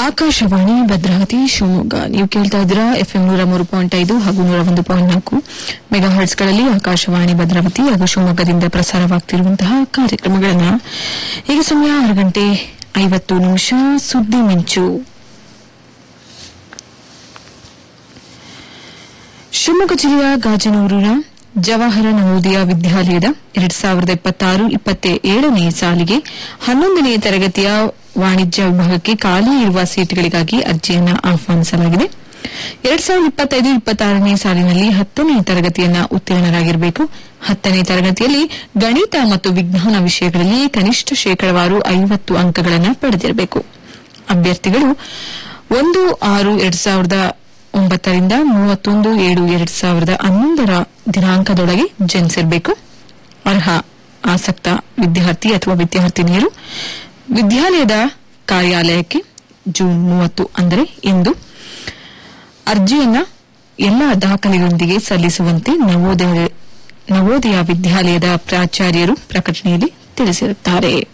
ಆಕಾಶವಾಣಿ ಭದ್ರಾವತಿ ಶಿವಮೊಗ್ಗ ನೀವು ಕೇಳ್ತಾ ಇದ್ದೀರಾ ಎಫ್ಎಂ ನೂರ ಮೂರು ಪಾಯಿಂಟ್ ಐದು ಹಾಗೂ ನೂರ ಒಂದು ಪಾಯಿಂಟ್ ನಾಲ್ಕು ಮೆಗಾ ಹರ್ಟ್ಸ್ಗಳಲ್ಲಿ ಆಕಾಶವಾಣಿ ಭದ್ರಾವತಿ ಹಾಗೂ ಶಿವಮೊಗ್ಗದಿಂದ ಪ್ರಸಾರವಾಗ್ತಿರುವಂತಹ ಕಾರ್ಯಕ್ರಮಗಳನ್ನು ಈಗ ಸಮಯ ಆರು ಗಂಟೆ ಐವತ್ತು ನಿಮಿಷ ಸುದ್ದಿ ಮಿಂಚು ಶಿವಮೊಗ್ಗ ಜಿಲ್ಲೆಯ ಗಾಜನೂರಿನ ಜವಾಹರ ನವೋದಯ ವಿದ್ಯಾಲಯದ ಎರಡ್ ಸಾವಿರದ ಇಪ್ಪತ್ತಾರು ಇಪ್ಪತ್ತ ಏಳನೇ ಸಾಲಿಗೆ ಹನ್ನೊಂದನೇ ತರಗತಿಯ ವಾಣಿಜ್ಯ ವಿಭಾಗಕ್ಕೆ ಖಾಲಿ ಇರುವ ಸೀಟ್ಗಳಿಗಾಗಿ ಅರ್ಜಿಯನ್ನು ಆಹ್ವಾನಿಸಲಾಗಿದೆ ಎರಡ್ ಸಾವಿರದ ಇಪ್ಪತ್ತೈದು ಇಪ್ಪತ್ತಾರನೇ ಸಾಲಿನಲ್ಲಿ ಹತ್ತನೇ ತರಗತಿಯನ್ನ ಉತ್ತೀರ್ಣರಾಗಿರಬೇಕು ಹತ್ತನೇ ತರಗತಿಯಲ್ಲಿ ಗಣಿತ ಮತ್ತು ವಿಜ್ಞಾನ ವಿಷಯಗಳಲ್ಲಿ ಕನಿಷ್ಠ ಶೇಕಡವಾರು ಐವತ್ತು ಅಂಕಗಳನ್ನು ಪಡೆದಿರಬೇಕು ಅಭ್ಯರ್ಥಿಗಳು ಒಂದು ಆರು ಎರಡ್ ಸಾವಿರದ ಒಂಬತ್ತರಿಂದ ಮೂವತ್ತೊಂದು ಏಳು ಎರಡ್ ಸಾವಿರದ ಹನ್ನೊಂದರ ದಿನಾಂಕದೊಳಗೆ ಜನಿಸಿರಬೇಕು ಅರ್ಹ ಆಸಕ್ತ ವಿದ್ಯಾರ್ಥಿ ಅಥವಾ ವಿದ್ಯಾರ್ಥಿನಿಯರು ವಿದ್ಯಾಲಯದ ಕಾರ್ಯಾಲಯಕ್ಕೆ ಜೂನ್ ಮೂವತ್ತು ಅಂದರೆ ಇಂದು ಅರ್ಜಿಯನ್ನ ಎಲ್ಲಾ ದಾಖಲೆಗಳೊಂದಿಗೆ ಸಲ್ಲಿಸುವಂತೆ ನವೋದಯ ನವೋದಯ ವಿದ್ಯಾಲಯದ ಪ್ರಾಚಾರ್ಯರು ಪ್ರಕಟಣೆಯಲ್ಲಿ ತಿಳಿಸಿರುತ್ತಾರೆ